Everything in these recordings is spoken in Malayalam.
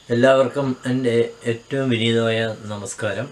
എല്ലാവർക്കും എൻ്റെ ഏറ്റവും വിനീതമായ നമസ്കാരം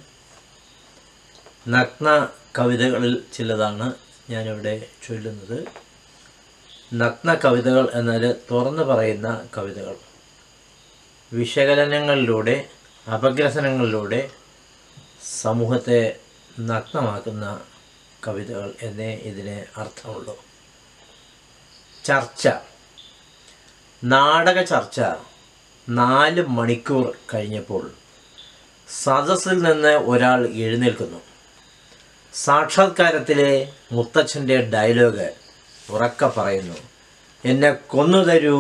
നഗ്ന കവിതകളിൽ ചിലതാണ് ഞാനിവിടെ ചൊല്ലുന്നത് നഗ്ന കവിതകൾ എന്നാൽ തുറന്നു പറയുന്ന കവിതകൾ വിശകലനങ്ങളിലൂടെ അപഗ്രസനങ്ങളിലൂടെ സമൂഹത്തെ നഗ്നമാക്കുന്ന കവിതകൾ എന്നേ ഇതിന് അർത്ഥമുള്ളൂ ചർച്ച നാടക ചർച്ച നാല് മണിക്കൂർ കഴിഞ്ഞപ്പോൾ സദസ്സിൽ നിന്ന് ഒരാൾ എഴുന്നേൽക്കുന്നു സാക്ഷാത്കാരത്തിലെ മുത്തച്ഛൻ്റെ ഡയലോഗ് ഉറക്ക പറയുന്നു എന്നെ കൊന്നു തരൂ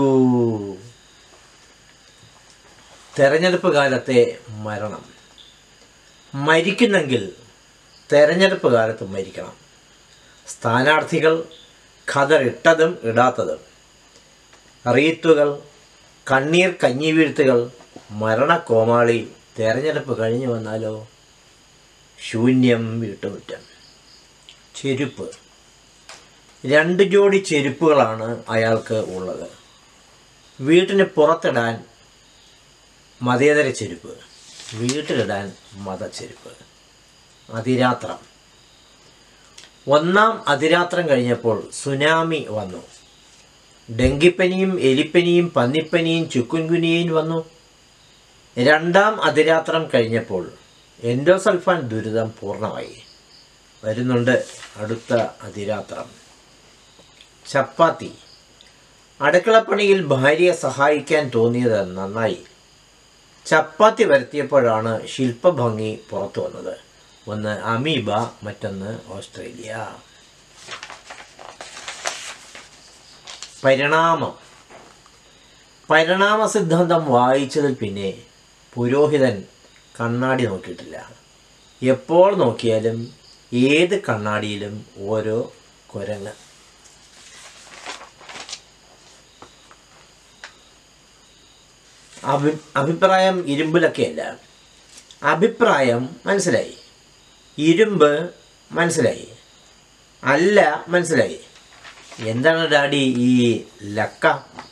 തെരഞ്ഞെടുപ്പ് കാലത്തെ മരണം മരിക്കുന്നെങ്കിൽ തെരഞ്ഞെടുപ്പ് കാലത്ത് മരിക്കണം സ്ഥാനാർത്ഥികൾ ഖദറിട്ടതും ഇടാത്തതും റീത്തുകൾ കണ്ണീർ കഞ്ഞിവീഴ്ത്തുകൾ മരണക്കോമാളി തെരഞ്ഞെടുപ്പ് കഴിഞ്ഞു വന്നാലോ ശൂന്യം വീട്ടുമുറ്റം ചെരുപ്പ് രണ്ട് ജോഡി ചെരുപ്പുകളാണ് അയാൾക്ക് ഉള്ളത് വീട്ടിന് പുറത്തിടാൻ മതേതര ചെരുപ്പ് വീട്ടിലിടാൻ മതച്ചെരുപ്പ് അതിരാത്രം ഒന്നാം അതിരാത്രം കഴിഞ്ഞപ്പോൾ സുനാമി വന്നു ഡെങ്കിപ്പനിയും എലിപ്പനിയും പന്നിപ്പനിയും ചുക്കുൻകുനിയയും വന്നു രണ്ടാം അതിരാത്രം കഴിഞ്ഞപ്പോൾ എൻഡോസൾഫാൻ ദുരിതം പൂർണ്ണമായി വരുന്നുണ്ട് അടുത്ത അതിരാത്രം ചപ്പാത്തി അടുക്കളപ്പണിയിൽ ഭാര്യയെ സഹായിക്കാൻ തോന്നിയത് നന്നായി ചപ്പാത്തി വരുത്തിയപ്പോഴാണ് ശില്പഭംഗി പുറത്തു വന്നത് ഒന്ന് അമീബ മറ്റൊന്ന് ഓസ്ട്രേലിയ പരിണാമം പരിണാമ സിദ്ധാന്തം വായിച്ചതിൽ പിന്നെ പുരോഹിതൻ കണ്ണാടി നോക്കിയിട്ടില്ല എപ്പോൾ നോക്കിയാലും ഏത് കണ്ണാടിയിലും ഓരോ കുരങ്ങ് അഭി അഭിപ്രായം ഇരുമ്പിലൊക്കെയല്ല അഭിപ്രായം മനസ്സിലായി ഇരുമ്പ് മനസ്സിലായി അല്ല മനസ്സിലായി എന്താണ് ഡാഡി ഈ ലക്ക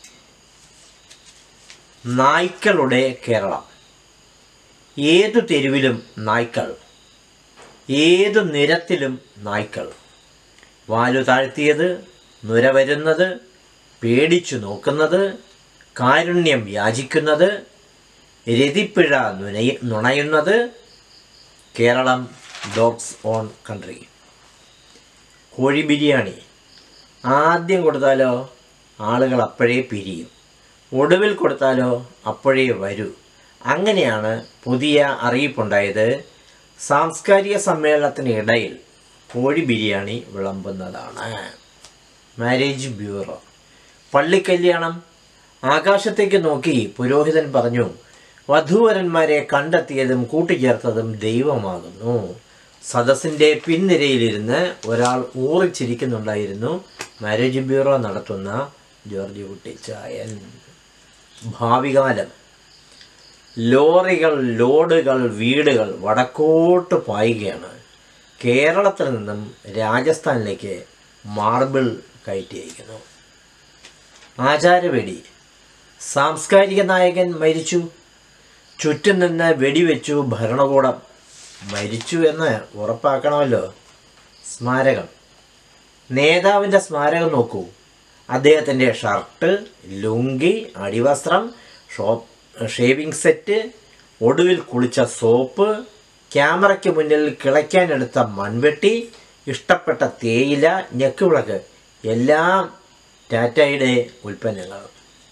നായ്ക്കളുടെ കേരളം ഏതു തെരുവിലും നായ്ക്കൾ ഏതു നിരത്തിലും നായ്ക്കൾ വാലു താഴ്ത്തിയത് നുര വരുന്നത് പേടിച്ചു നോക്കുന്നത് കാരുണ്യം യാചിക്കുന്നത് രതിപ്പിഴ നുനയ നുണയുന്നത് കേരളം ഡോഗ്സ് ഓൺ കൺട്രി കോഴി ബിരിയാണി ആദ്യം കൊടുത്താലോ ആളുകൾ അപ്പോഴേ പിരിയും ഒടുവിൽ കൊടുത്താലോ അപ്പോഴേ വരൂ അങ്ങനെയാണ് പുതിയ അറിയിപ്പുണ്ടായത് സാംസ്കാരിക സമ്മേളനത്തിന് ഇടയിൽ കോഴി ബിരിയാണി വിളമ്പുന്നതാണ് മാരേജ് ബ്യൂറോ പള്ളിക്കല്യാണം ആകാശത്തേക്ക് നോക്കി പുരോഹിതൻ പറഞ്ഞു വധൂവരന്മാരെ കണ്ടെത്തിയതും കൂട്ടിച്ചേർത്തതും ദൈവമാകുന്നു സദസ്സിൻ്റെ പിൻനിരയിലിരുന്ന് ഒരാൾ ഊറിച്ചിരിക്കുന്നുണ്ടായിരുന്നു മാരേജ് ബ്യൂറോ നടത്തുന്ന ജോർജ് കുട്ടിച്ചായൻ ഭാവികാലം ലോറികൾ ലോഡുകൾ വീടുകൾ വടക്കോട്ട് പായുകയാണ് കേരളത്തിൽ നിന്നും രാജസ്ഥാനിലേക്ക് മാർബിൾ കയറ്റി അയക്കുന്നു ആചാരവെടി സാംസ്കാരിക നായകൻ മരിച്ചു ചുറ്റും നിന്ന് വെടിവെച്ചു ഭരണകൂടം മരിച്ചു എന്ന് ഉറപ്പാക്കണമല്ലോ സ്മാരകം നേതാവിൻ്റെ സ്മാരകം നോക്കൂ അദ്ദേഹത്തിൻ്റെ ഷർട്ട് ലുങ്കി അടിവസ്ത്രം ഷോപ്പ് ഷേവിംഗ് സെറ്റ് ഒടുവിൽ കുളിച്ച സോപ്പ് ക്യാമറയ്ക്ക് മുന്നിൽ കിളയ്ക്കാനെടുത്ത മൺവെട്ടി ഇഷ്ടപ്പെട്ട തേയില ഞെക്കുവിളക്ക് എല്ലാം ടാറ്റയുടെ ഉൽപ്പന്നങ്ങൾ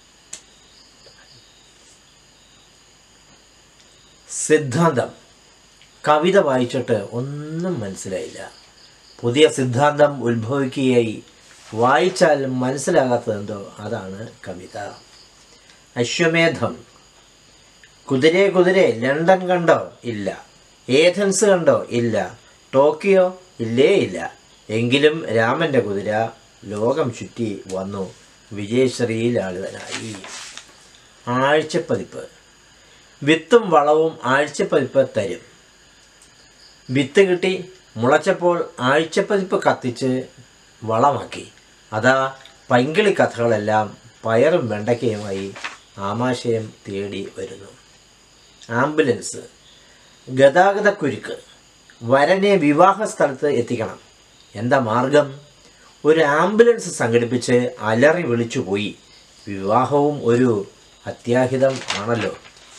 സിദ്ധാന്തം കവിത വായിച്ചിട്ട് ഒന്നും മനസ്സിലായില്ല പുതിയ സിദ്ധാന്തം ഉത്ഭവിക്കുകയായി വായിച്ചാൽ മനസ്സിലാകാത്തതെന്തോ അതാണ് കവിത അശ്വമേധം കുതിരെ കുതിരെ ലണ്ടൻ കണ്ടോ ഇല്ല ഏഥൻസ് കണ്ടോ ഇല്ല ടോക്കിയോ ഇല്ലേ ഇല്ല എങ്കിലും രാമൻ്റെ കുതിര ലോകം ചുറ്റി വന്നു വിജയശ്രീ ലാളിതനായി ആഴ്ചപ്പതിപ്പ് വിത്തും വളവും ആഴ്ചപ്പതിപ്പ് തരും വിത്ത് കിട്ടി മുളച്ചപ്പോൾ ആഴ്ചപ്പതിപ്പ് കത്തിച്ച് വളമാക്കി അതാ പൈങ്കിളി കഥകളെല്ലാം പയറും വെണ്ടയ്ക്കയുമായി ആമാശയം തേടി വരുന്നു ആംബുലൻസ് ഗതാഗതക്കുരുക്ക് വരനെ വിവാഹ സ്ഥലത്ത് എത്തിക്കണം എന്താ മാർഗം ഒരു ആംബുലൻസ് സംഘടിപ്പിച്ച് അലറി വിളിച്ചു പോയി വിവാഹവും ഒരു അത്യാഹിതം ആണല്ലോ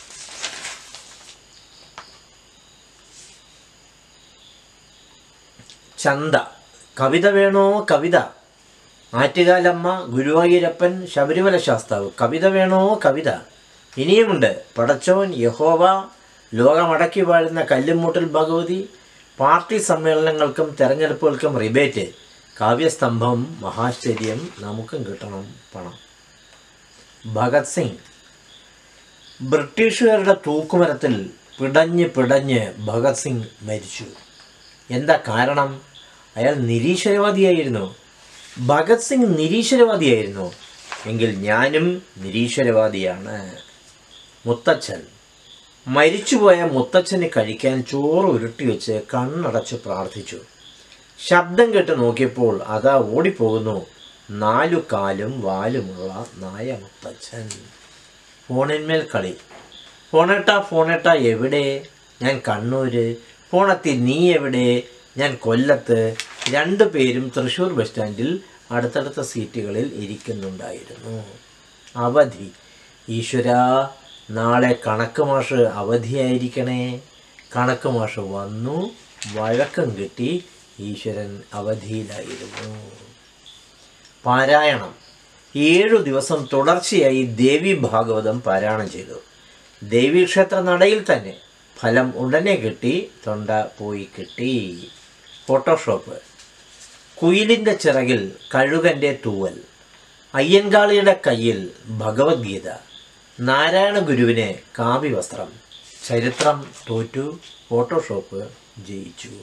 ചന്ത കവിത വേണോ കവിത ആറ്റുകാലമ്മ ഗുരുവായൂരപ്പൻ ശബരിമല ശാസ്താവ് കവിത വേണോ കവിത ഇനിയുമുണ്ട് പടച്ചോൻ യഹോവ ലോകമടക്കി വാഴുന്ന കല്ലുമൂട്ടൽ ഭഗവതി പാർട്ടി സമ്മേളനങ്ങൾക്കും തെരഞ്ഞെടുപ്പുകൾക്കും റിബേറ്റ് കാവ്യസ്തംഭം മഹാശ്ചര്യം നമുക്കും കിട്ടണം പണം ഭഗത് സിംഗ് ബ്രിട്ടീഷുകാരുടെ തൂക്കുമരത്തിൽ പിടഞ്ഞ് പിടഞ്ഞ് ഭഗത് സിംഗ് മരിച്ചു എന്താ കാരണം അയാൾ നിരീശ്വരവാദിയായിരുന്നു ഭഗത് സിംഗ് നിരീശ്വരവാദിയായിരുന്നു എങ്കിൽ ഞാനും നിരീശ്വരവാദിയാണ് മുത്തച്ഛൻ മരിച്ചുപോയ മുത്തച്ഛന് കഴിക്കാൻ ചോറ് ഉരുട്ടി വെച്ച് കണ്ണടച്ച് പ്രാർത്ഥിച്ചു ശബ്ദം കേട്ട് നോക്കിയപ്പോൾ അതാ ഓടിപ്പോകുന്നു നാലു കാലും വാലുമുള്ള നായ മുത്തച്ഛൻ ഫോണിന്മേൽ കളി ഫോണേട്ട ഫോണേട്ട എവിടെ ഞാൻ കണ്ണൂര് ഫോണത്തി നീ എവിടെ ഞാൻ കൊല്ലത്ത് രണ്ടു പേരും തൃശ്ശൂർ ബസ് സ്റ്റാൻഡിൽ അടുത്തടുത്ത സീറ്റുകളിൽ ഇരിക്കുന്നുണ്ടായിരുന്നു അവധി ഈശ്വര നാളെ കണക്ക് മാഷ് അവധിയായിരിക്കണേ കണക്ക് മാഷ് വന്നു വഴക്കം കിട്ടി ഈശ്വരൻ അവധിയിലായിരുന്നു പാരായണം ഏഴു ദിവസം തുടർച്ചയായി ദേവി ഭാഗവതം പാരായണം ചെയ്തു ദേവീക്ഷേത്ര നടയിൽ തന്നെ ഫലം ഉടനെ കിട്ടി തൊണ്ട പോയി കിട്ടി ഫോട്ടോഷോപ്പ് കുയിലിൻ്റെ ചിറകിൽ കഴുകൻ്റെ തൂവൽ അയ്യൻകാളിയുടെ കയ്യിൽ ഭഗവത്ഗീത നാരായണ ഗുരുവിനെ കാവ്യവസ്ത്രം ചരിത്രം തോറ്റു ഫോട്ടോഷോപ്പ് ജയിച്ചു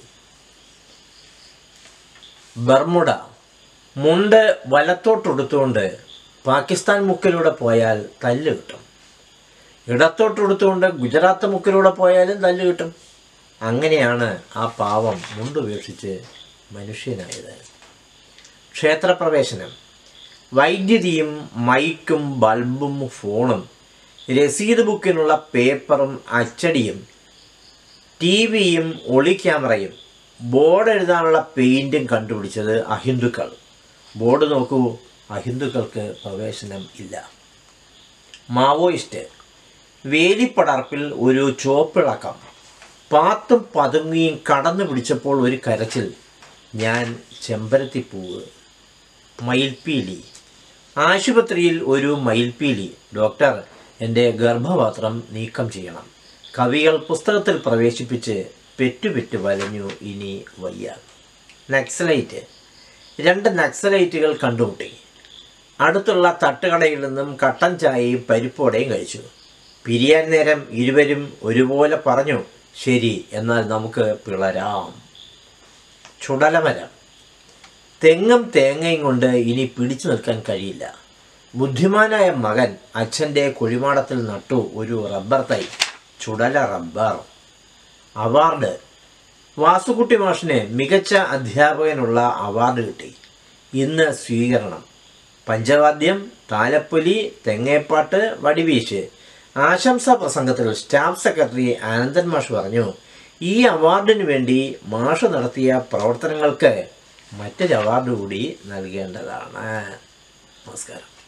ബർമുഡ മുണ്ട് വലത്തോട്ടെടുത്തുകൊണ്ട് പാകിസ്ഥാൻ മുക്കിലൂടെ പോയാൽ തല്ല് കിട്ടും ഇടത്തോട്ടെടുത്തുകൊണ്ട് ഗുജറാത്ത് മുക്കിലൂടെ പോയാലും തല്ല് കിട്ടും അങ്ങനെയാണ് ആ പാവം മുണ്ടുപേക്ഷിച്ച് മനുഷ്യനായത് ക്ഷേത്രപ്രവേശനം വൈദ്യുതിയും മൈക്കും ബൾബും ഫോണും രസീത് ബുക്കിനുള്ള പേപ്പറും അച്ചടിയും ടി വിയും ഒളി ക്യാമറയും ബോർഡ് എഴുതാനുള്ള പെയിൻറ്റും കണ്ടുപിടിച്ചത് അഹിന്ദുക്കൾ ബോർഡ് നോക്കൂ അഹിന്ദുക്കൾക്ക് പ്രവേശനം ഇല്ല മാവോയിസ്റ്റ് വേലിപ്പടർപ്പിൽ ഒരു ചോപ്പിളക്കം പാത്തും പതുങ്ങിയും കടന്നു പിടിച്ചപ്പോൾ ഒരു കരച്ചിൽ ഞാൻ ചെമ്പരത്തിപ്പൂവ് മയിൽപ്പീലി ആശുപത്രിയിൽ ഒരു മയിൽപ്പീലി ഡോക്ടർ എൻ്റെ ഗർഭപാത്രം നീക്കം ചെയ്യണം കവികൾ പുസ്തകത്തിൽ പ്രവേശിപ്പിച്ച് പെറ്റുപെറ്റ് വലഞ്ഞു ഇനി വയ്യ നക്സലൈറ്റ് രണ്ട് നക്സലൈറ്റുകൾ കണ്ടുമുട്ടി അടുത്തുള്ള തട്ടുകടയിൽ നിന്നും കട്ടൻ ചായയും പരിപ്പോടെയും കഴിച്ചു പിരിയാൻ നേരം ഇരുവരും ഒരുപോലെ പറഞ്ഞു ശരി എന്നാൽ നമുക്ക് പിളരാം ചുടലമരം തെങ്ങും തേങ്ങയും കൊണ്ട് ഇനി പിടിച്ചു നിൽക്കാൻ കഴിയില്ല ബുദ്ധിമാനായ മകൻ അച്ഛൻ്റെ കുഴിമാടത്തിൽ നട്ടു ഒരു റബ്ബർ തൈ ചുടല റബ്ബർ അവാർഡ് വാസുകുട്ടി മാഷിന് മികച്ച അധ്യാപകനുള്ള അവാർഡ് കിട്ടി ഇന്ന് സ്വീകരണം പഞ്ചവാദ്യം താലപ്പൊലി തെങ്ങേപ്പാട്ട് വടിവീശ് ആശംസാ പ്രസംഗത്തിൽ സ്റ്റാഫ് സെക്രട്ടറി ആനന്ദൻ മാഷ് പറഞ്ഞു ഈ അവാർഡിന് വേണ്ടി മാഷ് നടത്തിയ പ്രവർത്തനങ്ങൾക്ക് മറ്റൊരു അവാർഡ് കൂടി നൽകേണ്ടതാണ് നമസ്കാരം